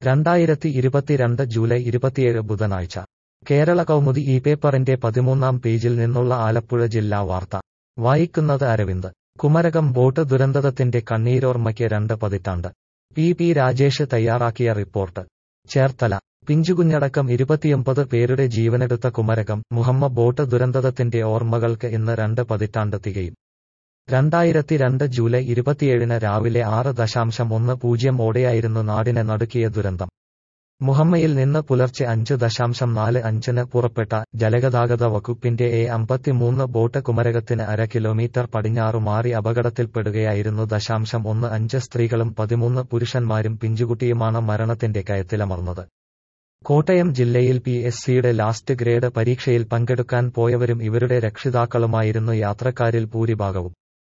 രണ്ടായിരത്തി ഇരുപത്തിരണ്ട് ജൂലൈ ഇരുപത്തിയേഴ് ബുധനാഴ്ച കേരള കൗമുദി ഈ പേപ്പറിന്റെ പതിമൂന്നാം പേജിൽ നിന്നുള്ള ആലപ്പുഴ ജില്ലാ വാർത്ത വായിക്കുന്നത് അരവിന്ദ് കുമരകം ബോട്ട് ദുരന്തത്തിന്റെ കണ്ണീരോർമ്മയ്ക്ക് രണ്ട് പതിറ്റാണ്ട് പി പി രാജേഷ് തയ്യാറാക്കിയ റിപ്പോർട്ട് ചേർത്തല പിഞ്ചുകുഞ്ഞടക്കം ഇരുപത്തിയൊമ്പത് പേരുടെ ജീവനെടുത്ത കുമരകം മുഹമ്മ ബോട്ട് ദുരന്തത്തിന്റെ ഓർമ്മകൾക്ക് ഇന്ന് രണ്ട് പതിറ്റാണ്ട് തികയും രണ്ടായിരത്തി രണ്ട് ജൂലൈ ഇരുപത്തിയേഴിന് രാവിലെ ആറ് ദശാംശം ഒന്ന് പൂജ്യം ഓടെയായിരുന്നു നാടിനെ നടുക്കിയ ദുരന്തം മുഹമ്മയിൽ നിന്ന് പുലർച്ചെ അഞ്ച് ദശാംശം നാല് അഞ്ചിന് പുറപ്പെട്ട ജലഗതാഗത വകുപ്പിന്റെ എ അമ്പത്തിമൂന്ന് ബോട്ട് കുമരകത്തിന് അര കിലോമീറ്റർ പടിഞ്ഞാറു മാറി അപകടത്തിൽപ്പെടുകയായിരുന്നു ദശാംശം ഒന്ന് അഞ്ച് സ്ത്രീകളും പതിമൂന്ന് പുരുഷന്മാരും പിഞ്ചുകുട്ടിയുമാണ് മരണത്തിന്റെ കയത്തിലമർന്നത് കോട്ടയം ജില്ലയിൽ പി എസ് സിയുടെ ലാസ്റ്റ് ഗ്രേഡ് പരീക്ഷയിൽ പങ്കെടുക്കാൻ പോയവരും ഇവരുടെ രക്ഷിതാക്കളുമായിരുന്നു യാത്രക്കാരിൽ ഭൂരിഭാഗവും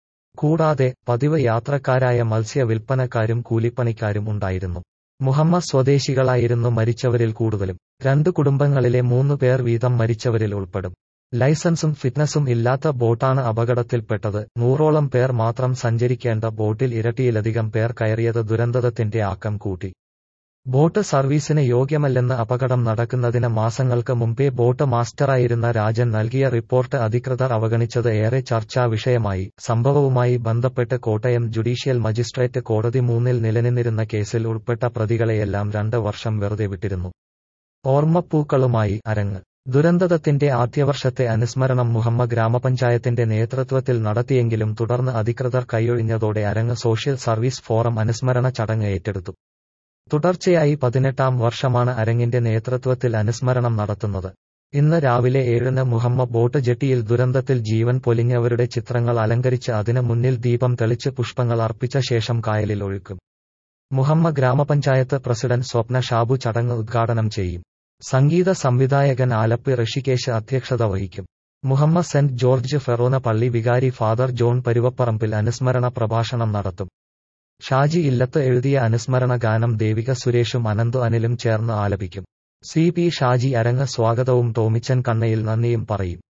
കൂടാതെ പതിവ് യാത്രക്കാരായ മത്സ്യ വിൽപ്പനക്കാരും കൂലിപ്പണിക്കാരും ഉണ്ടായിരുന്നു മുഹമ്മ സ്വദേശികളായിരുന്നു മരിച്ചവരിൽ കൂടുതലും രണ്ടു കുടുംബങ്ങളിലെ മൂന്നു പേർ വീതം മരിച്ചവരിൽ ഉൾപ്പെടും ലൈസൻസും ഫിറ്റ്നസും ഇല്ലാത്ത ബോട്ടാണ് അപകടത്തിൽപ്പെട്ടത് നൂറോളം പേർ മാത്രം സഞ്ചരിക്കേണ്ട ബോട്ടിൽ ഇരട്ടിയിലധികം പേർ കയറിയത് ദുരന്തത്തിന്റെ ആക്കം കൂട്ടി ബോട്ട് സർവീസിന് യോഗ്യമല്ലെന്ന് അപകടം നടക്കുന്നതിന് മാസങ്ങൾക്ക് മുമ്പേ ബോട്ട് മാസ്റ്ററായിരുന്ന രാജൻ നൽകിയ റിപ്പോർട്ട് അധികൃതർ അവഗണിച്ചത് ഏറെ ചർച്ചാ വിഷയമായി സംഭവവുമായി ബന്ധപ്പെട്ട് കോട്ടയം ജുഡീഷ്യൽ മജിസ്ട്രേറ്റ് കോടതി മൂന്നിൽ നിലനിന്നിരുന്ന കേസിൽ ഉൾപ്പെട്ട പ്രതികളെയെല്ലാം രണ്ട് വർഷം വെറുതെ വിട്ടിരുന്നു ഓർമ്മപ്പൂക്കളുമായി അരങ്ങ് ദുരന്തത്തിന്റെ ആദ്യവർഷത്തെ അനുസ്മരണം മുഹമ്മ ഗ്രാമപഞ്ചായത്തിന്റെ നേതൃത്വത്തിൽ നടത്തിയെങ്കിലും തുടർന്ന് അധികൃതർ കൈയൊഴിഞ്ഞതോടെ അരങ്ങ് സോഷ്യൽ സർവീസ് ഫോറം അനുസ്മരണ ചടങ്ങ് ഏറ്റെടുത്തു തുടർച്ചയായി പതിനെട്ടാം വർഷമാണ് അരങ്ങിന്റെ നേതൃത്വത്തിൽ അനുസ്മരണം നടത്തുന്നത് ഇന്ന് രാവിലെ ഏഴിന് മുഹമ്മ ബോട്ട് ജെട്ടിയിൽ ദുരന്തത്തിൽ ജീവൻ പൊലിഞ്ഞവരുടെ ചിത്രങ്ങൾ അലങ്കരിച്ച് അതിന് മുന്നിൽ ദീപം തെളിച്ച് പുഷ്പങ്ങൾ അർപ്പിച്ച ശേഷം കായലിൽ ഒഴുക്കും മുഹമ്മ ഗ്രാമപഞ്ചായത്ത് പ്രസിഡന്റ് സ്വപ്ന ഷാബു ചടങ്ങ് ഉദ്ഘാടനം ചെയ്യും സംഗീത സംവിധായകൻ ആലപ്പി ഋഷികേശ് അധ്യക്ഷത വഹിക്കും മുഹമ്മ സെന്റ് ജോർജ് ഫെറോന പള്ളി വികാരി ഫാദർ ജോൺ പരുവപ്പറമ്പിൽ അനുസ്മരണ പ്രഭാഷണം നടത്തും ഷാജി ഇല്ലത്ത് എഴുതിയ അനുസ്മരണ ഗാനം ദേവിക സുരേഷും അനന്തു അനിലും ചേർന്ന് ആലപിക്കും സി പി ഷാജി അരങ്ങ് സ്വാഗതവും ടോമിച്ചൻ കണ്ണയിൽ നന്ദിയും പറയും